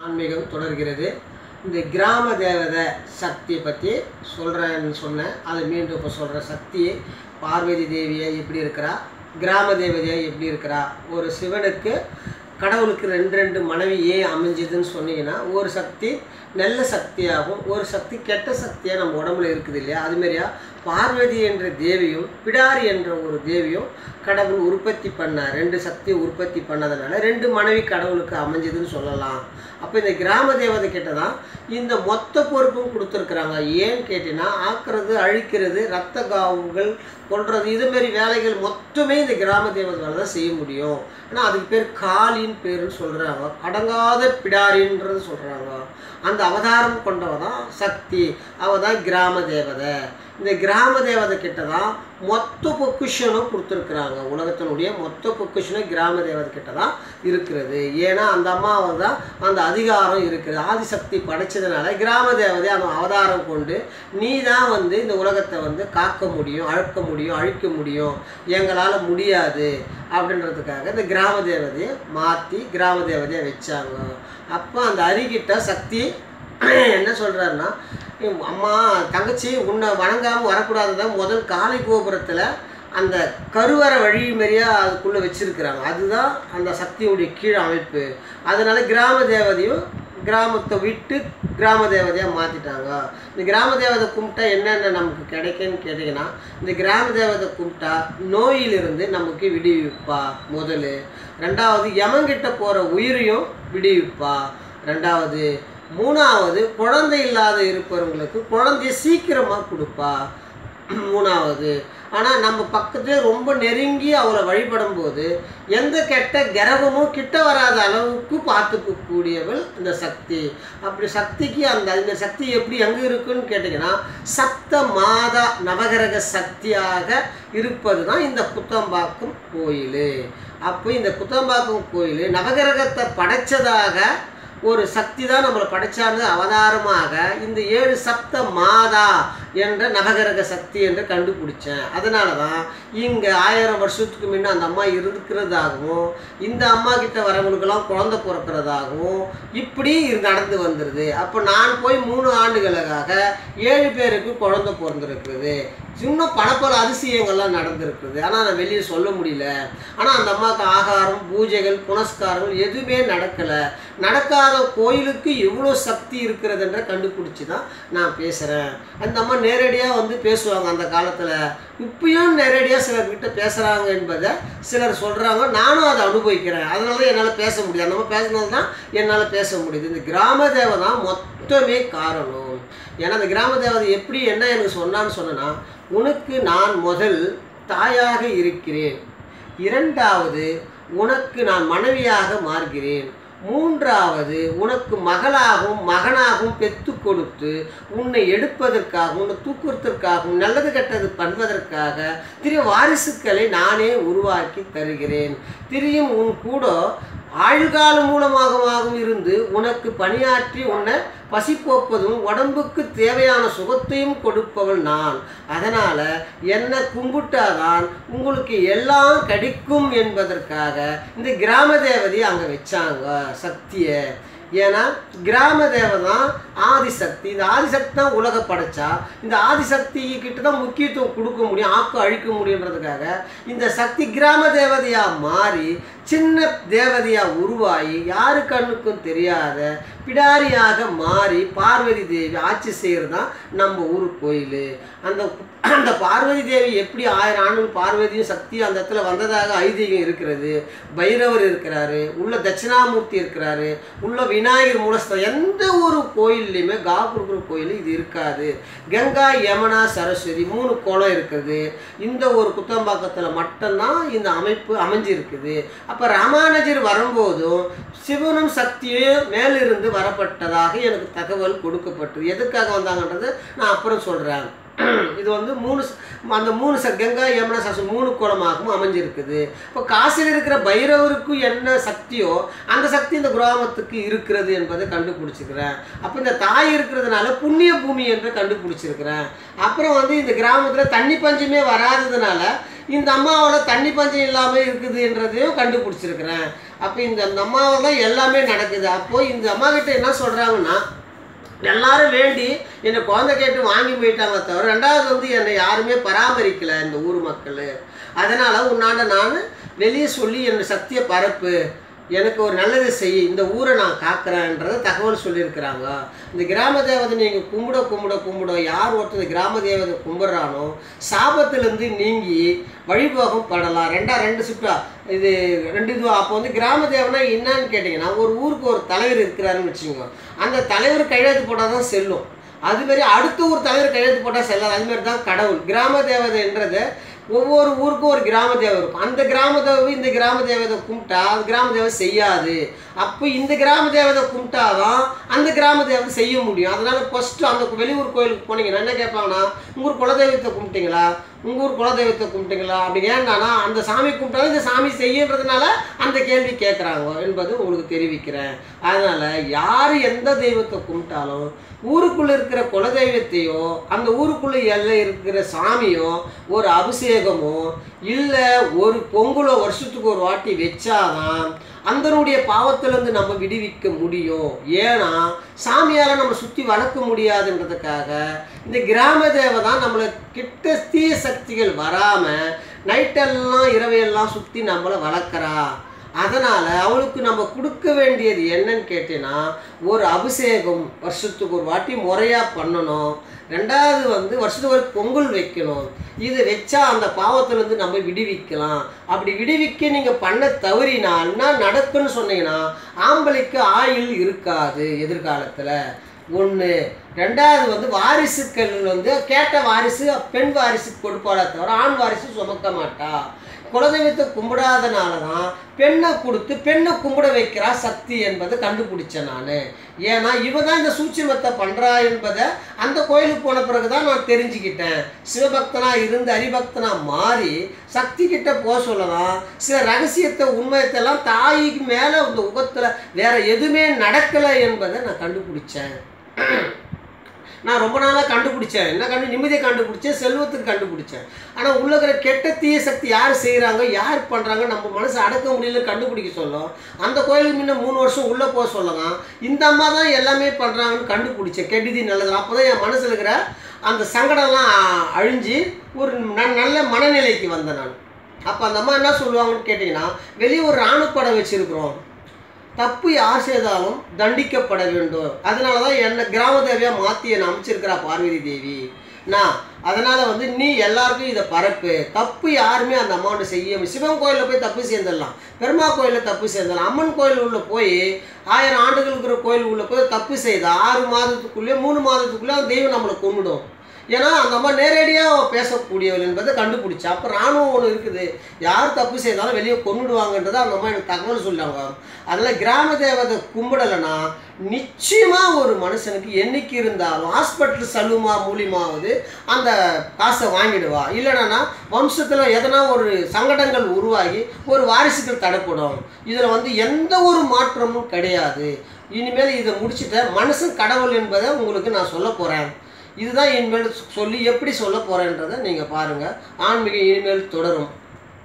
ஆன்மீகம் தொடர்கிறது இந்த கிராம தேவதை சக்தியை பற்றி சொல்கிறேன்னு சொன்னேன் அதை மீண்டும் இப்போ சொல்கிற சக்தி பார்வதி தேவியை எப்படி இருக்கிறா கிராம தேவதையை எப்படி இருக்கிறா ஒரு சிவனுக்கு கடவுளுக்கு ரெண்டு ரெண்டு மனைவி ஏன் அமைஞ்சதுன்னு சொன்னீங்கன்னா ஒரு சக்தி நல்ல சக்தியாகும் ஒரு சக்தி கெட்ட சக்தியாக நம்ம உடம்புல இருக்குது இல்லையா அதுமாரியா பார்வதி என்ற தேவியும் பிடாரி என்ற ஒரு தேவியும் கடவுள் உற்பத்தி பண்ண ரெண்டு சக்தியை உற்பத்தி பண்ணதுனால ரெண்டு மனைவி கடவுளுக்கு அமைஞ்சதுன்னு சொல்லலாம் அப்போ இந்த கிராம தேவதை கிட்ட தான் இந்த மொத்த பொறுப்பும் கொடுத்துருக்குறாங்க ஏன்னு கேட்டீங்கன்னா ஆக்குறது அழிக்கிறது ரத்த காவுகள் கொல்றது இதுமாரி வேலைகள் மொத்தமே இந்த கிராம தேவதையால் தான் செய்ய முடியும் ஆனால் அதுக்கு பேர் காலின் பேருன்னு சொல்கிறாங்க அடங்காத பிடாரின்றது சொல்கிறாங்க அந்த அவதாரம் கொண்டவ தான் சக்தி அவ தான் கிராம தேவதை இந்த கிராம தேவதை கிட்ட தான் மொத்த பொக்குஷனும் கொடுத்துருக்குறாங்க உலகத்தினுடைய மொத்த பொக்குஷனும் கிராம தேவதை கிட்ட தான் இருக்கிறது ஏன்னா அந்த அம்மாவை தான் அந்த அதிகாரம் இருக்குது ஆதிசக்தி படைச்சதுனால கிராம தேவதை அந்த அவதாரம் கொண்டு நீ தான் வந்து இந்த உலகத்தை வந்து காக்க முடியும் அழுக்க முடியும் அழிக்க முடியும் எங்களால் முடியாது அப்படின்றதுக்காக இந்த கிராம தேவதையை மாற்றி கிராம தேவதையை வச்சாங்க அப்போ அந்த அரிகிட்ட சக்தி என்ன சொல்கிறாருன்னா அம்மா தங்கச்சி உன்னை வணங்காமல் வரக்கூடாது தான் முதல் காலை கோபுரத்தில் அந்த கருவறை வழி மாரியா அதுக்குள்ளே வச்சுருக்குறாங்க அதுதான் அந்த சக்தியுடைய கீழ் அமைப்பு அதனால கிராம தேவதையும் கிராமத்தை விட்டு கிராம தேவதையாக மாற்றிட்டாங்க இந்த கிராம தேவதை கும்பிட்டா என்னென்ன நமக்கு கிடைக்குன்னு கேட்டிங்கன்னா இந்த கிராம தேவதை கும்பிட்டா நோயிலிருந்து நமக்கு விடுவிப்பா முதல் ரெண்டாவது யமங்கிட்ட போகிற உயிரையும் விடுவிப்பா ரெண்டாவது மூணாவது குழந்தை இல்லாத இருப்பவங்களுக்கு குழந்தைய சீக்கிரமாக கொடுப்பா மூணாவது ஆனால் நம்ம பக்கத்துலேயே ரொம்ப நெருங்கி அவளை வழிபடும் போது எந்த கெட்ட கிரகமும் கிட்ட வராத அளவுக்கு பார்த்துக்கக்கூடியவள் இந்த சக்தி அப்படி சக்திக்கு அந்த இந்த சக்தி எப்படி எங்கே இருக்குன்னு கேட்டிங்கன்னா சப்த மாதா நவகிரக சக்தியாக இருப்பது தான் இந்த குத்தம்பாக்கம் கோயில் அப்போ இந்த குத்தம்பாக்கம் கோயில் நவகிரகத்தை படைச்சதாக ஒரு சக்தி தான் நம்மளை படைச்சார்ந்த அவதாரமாக இந்த ஏழு சப்த மாதா என்ற நவகிரக சக்தி என்று கண்டுபிடிச்சேன் அதனால தான் இங்கே ஆயிரம் வருஷத்துக்கு முன்ன அந்த அம்மா இருக்கிறதாகவும் இந்த அம்மா கிட்ட வரவங்களுக்கெல்லாம் குழந்தை பிறக்கிறதாகவும் இப்படி இது நடந்து வந்துடுது அப்போ நான் போய் மூணு ஆண்டுகளுக்காக ஏழு பேருக்கு குழந்தை பிறந்திருக்குது இன்னும் பல பல அதிசயங்கள்லாம் நடந்திருக்குது ஆனால் நான் வெளியே சொல்ல முடியல ஆனால் அந்த அம்மாவுக்கு ஆகாரம் பூஜைகள் புனஸ்காரங்கள் எதுவுமே நடக்கலை நடக்காத கோயிலுக்கு எவ்வளோ சக்தி இருக்கிறதுன்ற கண்டுபிடிச்சி தான் நான் பேசுகிறேன் அந்த அம்மா நேரடியாக வந்து பேசுவாங்க அந்த காலத்தில் இப்பயும் நேரடியாக சிலர்கிட்ட பேசுகிறாங்க என்பதை சிலர் சொல்கிறாங்க நானும் அதை அனுபவிக்கிறேன் அதனால தான் என்னால் பேச முடியாது நம்ம பேசுனது தான் என்னால் பேச முடியுது இந்த கிராம தேவை தான் மொத்தமே காரணம் ஏன்னா அந்த கிராம தேவதை எப்படி என்ன எனக்கு சொன்னான்னு சொன்னேன்னா உனக்கு நான் முதல் தாயாக இருக்கிறேன் இரண்டாவது உனக்கு நான் மனைவியாக மாறுகிறேன் மூன்றாவது உனக்கு மகளாகவும் மகனாகவும் பெத்து கொடுத்து உன்னை எடுப்பதற்காகவும் உன்னை தூக்குறதற்காகவும் நல்லது கெட்டது பண்ணுவதற்காக திரு வாரிசுக்களை நானே உருவாக்கி தருகிறேன் திரியும் உன் கூட ஆழ்காலம் மூலமாகவும் இருந்து உனக்கு பணியாற்றி உன்னை பசி போப்பதும் உடம்புக்கு தேவையான சுகத்தையும் கொடுப்பவள் நான் அதனால் என்னை கும்பிட்டாதான் உங்களுக்கு எல்லாம் கிடைக்கும் என்பதற்காக இந்த கிராம தேவதையை அங்கே வச்சாங்க சக்தியை ஏன்னா கிராம தேவை தான் ஆதிசக்தி இந்த ஆதிசக்தி தான் உலக படைச்சா இந்த ஆதிசக்தி கிட்ட தான் முக்கியத்துவம் கொடுக்க முடியும் ஆக்கு அழிக்க முடியுன்றதுக்காக இந்த சக்தி கிராம தேவதையாக மாறி சின்ன தேவதையாக உருவாகி யாரு கண்ணுக்கும் தெரியாத பிடாரியாக மாறி பார்வதி தேவி ஆட்சி செய்கிறது தான் நம்ம ஊர் கோயில் அந்த அந்த பார்வதி தேவி எப்படி ஆயிரம் ஆண்டுகள் பார்வதியும் சக்தியும் அந்த இடத்துல வந்ததாக ஐதீகம் இருக்கிறது பைரவர் இருக்கிறாரு உள்ள தட்சிணாமூர்த்தி இருக்கிறாரு உள்ள விநாயகர் மூலஸ்தலம் எந்த ஒரு கோயில்லையுமே காபுருக்குற கோயில் இது இருக்காது கங்கா யமுனா சரஸ்வதி மூணு குளம் இருக்குது இந்த ஒரு குத்தம்பாக்கத்தில் மட்டும்தான் இந்த அமைப்பு அமைஞ்சிருக்குது அப்போ ராமானுஜர் வரும்போதும் சிவனும் சக்தியும் மேலிருந்து வரப்பட்டதாக எனக்கு தகவல் கொடுக்கப்பட்டது எதுக்காக வந்தாங்கன்றது நான் அப்புறம் சொல்கிறேன் இது வந்து மூணு ச- அந்த மூணு ச கங்கா யமுனா சாசு மூணு குளமாகவும் அமைஞ்சிருக்குது இப்போ காசில் இருக்கிற பைரவருக்கு என்ன சக்தியோ அந்த சக்தி இந்த கிராமத்துக்கு இருக்கிறது என்பதை கண்டுபிடிச்சிக்கிறேன் அப்போ இந்த தாய் இருக்கிறதுனால புண்ணிய பூமி என்று கண்டுபிடிச்சிருக்கிறேன் அப்புறம் வந்து இந்த கிராமத்தில் தண்ணி பஞ்சமே வராததுனால இந்த அம்மாவோட தண்ணி பஞ்சம் இல்லாமல் இருக்குது என்றதையும் கண்டுபிடிச்சிருக்கிறேன் அப்போ இந்த அந்த அம்மாவில் தான் எல்லாமே நடக்குது அப்போது இந்த அம்மா கிட்ட என்ன சொல்கிறாங்கன்னா எல்லாரும் வேண்டி என்னை குழந்தை கேட்டு வாங்கி போயிட்டாங்க தவிர ரெண்டாவது வந்து என்னை யாருமே பராமரிக்கலை இந்த ஊர் மக்கள் அதனால் உன்னாண்ட நான் வெளியே சொல்லி என்னை சத்திய பரப்பு எனக்கு ஒரு நல்லது செய் இந்த ஊரை நான் காக்கிறேன்றத தகவல் சொல்லியிருக்கிறாங்க இந்த கிராம தேவதை நீங்கள் கும்பிட கும்பிட கும்பிட யார் ஒருத்தர் இந்த கிராம தேவதை கும்பிட்றானோ சாபத்திலேருந்து நீங்கி வழிபோகம் படலாம் ரெண்டா ரெண்டு சுற்றா இது ரெண்டு இதுவா அப்போ வந்து கிராம தேவனா என்னன்னு கேட்டிங்கன்னா ஒரு ஊருக்கு ஒரு தலைவர் இருக்கிறாருன்னு வச்சுக்கோங்க அந்த தலைவர் கையெழுத்து போட்டால் தான் செல்லும் அதுமாரி அடுத்த ஒரு தலைவர் கையெழுத்து போட்டால் செல்லாது அதுமாரி தான் கடவுள் கிராம தேவதைன்றது ஒவ்வொரு ஊருக்கும் ஒரு கிராம தேவை இருக்கும் அந்த கிராம தேவை இந்த கிராம தேவதை கும்பிட்டா அந்த கிராம தேவை செய்யாது அப்போ இந்த கிராம தேவதை கும்பிட்டாதான் அந்த கிராம தேவதை செய்ய முடியும் அதனால ஃபஸ்ட்டு அந்த வெளியூர் கோயிலுக்கு போனீங்கன்னா என்ன கேட்பாங்கன்னா உங்கள் ஊர் குலதெய்வத்தை கும்பிட்டீங்களா உங்கள் ஊர் குலதெய்வத்தை கும்பிட்டீங்களா அப்படி ஏன்னானா அந்த சாமி கும்பிட்டாலும் இந்த சாமி செய்யன்றதுனால அந்த கேள்வி கேட்குறாங்க என்பது உங்களுக்கு தெரிவிக்கிறேன் அதனால் யார் எந்த தெய்வத்தை கும்பிட்டாலும் ஊருக்குள்ளே இருக்கிற குலதெய்வத்தையோ அந்த ஊருக்குள்ளே எல்லை இருக்கிற சாமியோ ஒரு அபிஷேகமோ இல்லை ஒரு பொங்கலோ வருஷத்துக்கு ஒரு வாட்டி வச்சாதான் அந்தனுடைய பாவத்திலேருந்து நம்ம விடுவிக்க முடியும் ஏன்னா சாமியால் நம்ம சுற்றி வளர்க்க முடியாதுன்றதுக்காக இந்த கிராம தேவை தான் நம்மளை கிட்ட தீய சக்திகள் வராமல் நைட்டெல்லாம் இரவையெல்லாம் சுற்றி நம்மளை வளர்க்குறா அதனால் அவளுக்கு நம்ம கொடுக்க வேண்டியது என்னன்னு கேட்டீங்கன்னா ஒரு அபிஷேகம் வருஷத்துக்கு ஒரு வாட்டி முறையாக பண்ணணும் ரெண்டாவது வந்து வருஷத்துக்கு ஒரு பொங்கல் வைக்கணும் இது வச்சா அந்த பாவத்திலேருந்து நம்ம விடுவிக்கலாம் அப்படி விடுவிக்க நீங்கள் பண்ண தவறினா என்ன நடக்குன்னு சொன்னீங்கன்னா ஆம்பளைக்கு ஆயுள் இருக்காது எதிர்காலத்தில் ஒன்று ரெண்டாவது வந்து வாரிசுக்கள் வந்து கேட்ட வாரிசு பெண் வாரிசு கொடுப்பாளே தவிர ஆண் வாரிசு சுமக்க மாட்டா குலதெய்வத்தை கும்பிடாதனால தான் பெண்ணை கொடுத்து பெண்ணை கும்பிட வைக்கிறா சக்தி என்பதை கண்டுபிடிச்சேன் நான் ஏன்னா இவ தான் இந்த சூட்சுமத்தை பண்ணுறா என்பதை அந்த கோயிலுக்கு போன பிறகு தான் நான் தெரிஞ்சுக்கிட்டேன் சிவபக்தனா இருந்து ஹரிபக்தனா மாறி சக்தி கிட்ட போக சொல்லலாம் சில ரகசியத்தை உண்மையத்தெல்லாம் தாய்க்கு மேலே இந்த உகத்தில் வேற எதுவுமே நடக்கலை என்பதை நான் கண்டுபிடிச்சேன் நான் ரொம்ப நாளாக கண்டுபிடிச்சேன் என்ன கண்டு நிம்மதியை கண்டுபிடிச்சேன் செல்வத்துக்கு கண்டுபிடிச்சேன் ஆனால் உள்ள இருக்கிற கெட்ட தீய சக்தி யார் செய்கிறாங்க யார் பண்ணுறாங்க நம்ம மனசை அடக்க முடியல கண்டுபிடிக்க சொல்லும் அந்த கோயிலுக்கு முன்ன மூணு வருஷம் உள்ளே போக சொல்லலாம் இந்த அம்மா தான் எல்லாமே பண்ணுறாங்கன்னு கண்டுபிடிச்சேன் கெடுதி நல்லது அப்போ தான் என் மனசில் இருக்கிற அந்த சங்கடம்லாம் அழிஞ்சு ஒரு ந- நல்ல மனநிலைக்கு வந்தேன் நான் அப்போ அந்த அம்மா என்ன சொல்லுவாங்கன்னு கேட்டிங்கன்னா வெளியே ஒரு ராணுப்படை வச்சுருக்குறோம் தப்பு யார் செய்தாலும் தண்டிக்கப்பட வேண்டும் அதனால தான் என்னை கிராம தேவியாக மாற்றி என்னை அமைச்சிருக்கிறா பார்வதி தேவி நான் அதனால் வந்து நீ எல்லாருக்கும் இதை பரப்பு தப்பு யாருமே அந்த அம்மாவோட செய்ய சிவன் கோயிலில் போய் தப்பு சேர்ந்துடலாம் பெருமா கோயிலில் தப்பு சேர்ந்துடலாம் அம்மன் கோயில் உள்ள போய் ஆயிரம் ஆண்டுகள் இருக்கிற கோயில் உள்ள போய் தப்பு செய்த ஆறு மாதத்துக்குள்ளே மூணு மாதத்துக்குள்ளே அந்த தெய்வம் நம்மளை கொண்டுடும் ஏன்னா அந்த அம்மா நேரடியாக பேசக்கூடியவள் என்பதை கண்டுபிடிச்சா அப்போ ராணுவம் ஒன்று இருக்குது யார் தப்பு செய்தாலும் வெளியே கொண்டுடுவாங்கன்றதை அந்த அம்மா எனக்கு தகவல் சொன்னாங்க அதில் கிராம தேவதை கும்பிடலைன்னா நிச்சயமாக ஒரு மனுஷனுக்கு என்னைக்கு இருந்தாலும் ஹாஸ்பிட்டல் சலுமா மூலியமாவது அந்த காசை வாங்கிடுவா இல்லைனா வம்சத்தில் எதனா ஒரு சங்கடங்கள் உருவாகி ஒரு வாரிசுகள் தடைப்படும் இதில் வந்து எந்த ஒரு மாற்றமும் கிடையாது இனிமேல் இதை முடிச்சுட்டேன் மனுஷன் கடவுள் என்பதை உங்களுக்கு நான் சொல்ல போகிறேன் இதுதான் இனிமேல் சொல்லி எப்படி சொல்ல போகிறேன்றதை நீங்கள் பாருங்கள் ஆன்மீகம் இனிமேல் தொடரும்